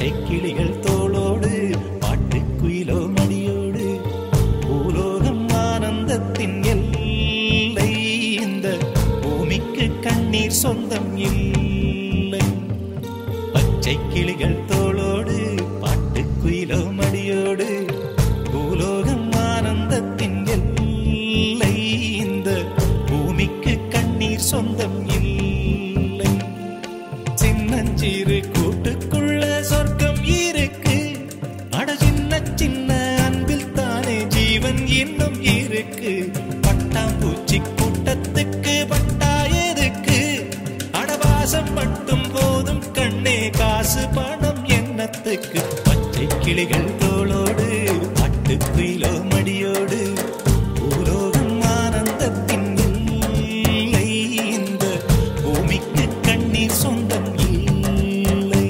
பச்சை கிளிகள் தோளோடு பாட்டுக்குயிலோ மடியோடு பூலோகம் ஆனந்தத்தின் எல்லை இந்த பூமிக்கு கண்ணீர் சொந்தம் இல்லை பச்சை கிளிகள் தோளோடு பாட்டுக்குயிலோ மடியோடு பூலோகம் ஆனந்தத்தின் எல்லை இந்த பூமிக்கு கண்ணீர் சொந்தம் இல்லை சின்னஞ்சிறு கூட்டுக்குள்ள சொர்க்கம் இருக்கு அட சின்ன சின்ன அன்பில் தானே ஜீவன் இன்னும் இருக்கு பட்டாம்பூச்சி கூட்டத்துக்கு பட்டா எதுக்கு அடவாசம் மட்டும் போதும் கண்ணே காசு பணம் எண்ணத்துக்கு பச்சை கிளிகள் தோளோடு பட்டுக்குயிலோ மடியோடு பூலோகம் ஆனந்தத்தின் இல்லை இந்த பூமிக்கு கண்ணீர் சொந்தம் இல்லை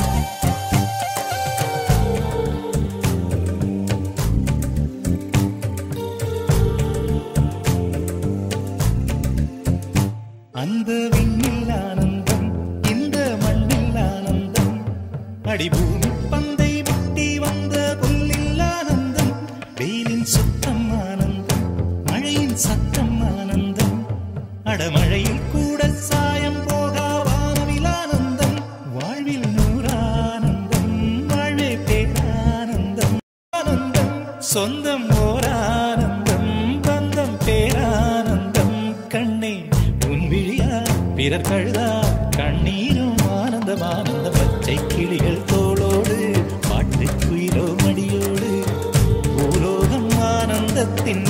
அந்த விண்ணில் ஆனந்தம் இந்த மண்ணில் ஆனந்தம் அடிபூமி பந்தை விட்டி வந்த புல்லில் ஆனந்தம் வெயிலின் சுத்தம் ஆனந்தம் மழையின் சத்தம் ஆனந்தம் அடமழையில் கூட சாயம் போகா வானவில் ஆனந்தம் வாழ்வில் நூறானந்தம் வாழ்வே பேரானந்தம் ஆனந்தம் சொந்தம் ஓர் ஆனந்தம் பந்தம் பேரானந்தம் கண்ணே உன் விழியா பிறர் கழுதா கண்ணீரும் ஆனந்தம் ஆனந்த பச்சை கிளிகள் தோளோடு பாட்டுக்குயிலோ மடியோடு பூலோகம் ஆனந்தத்தின்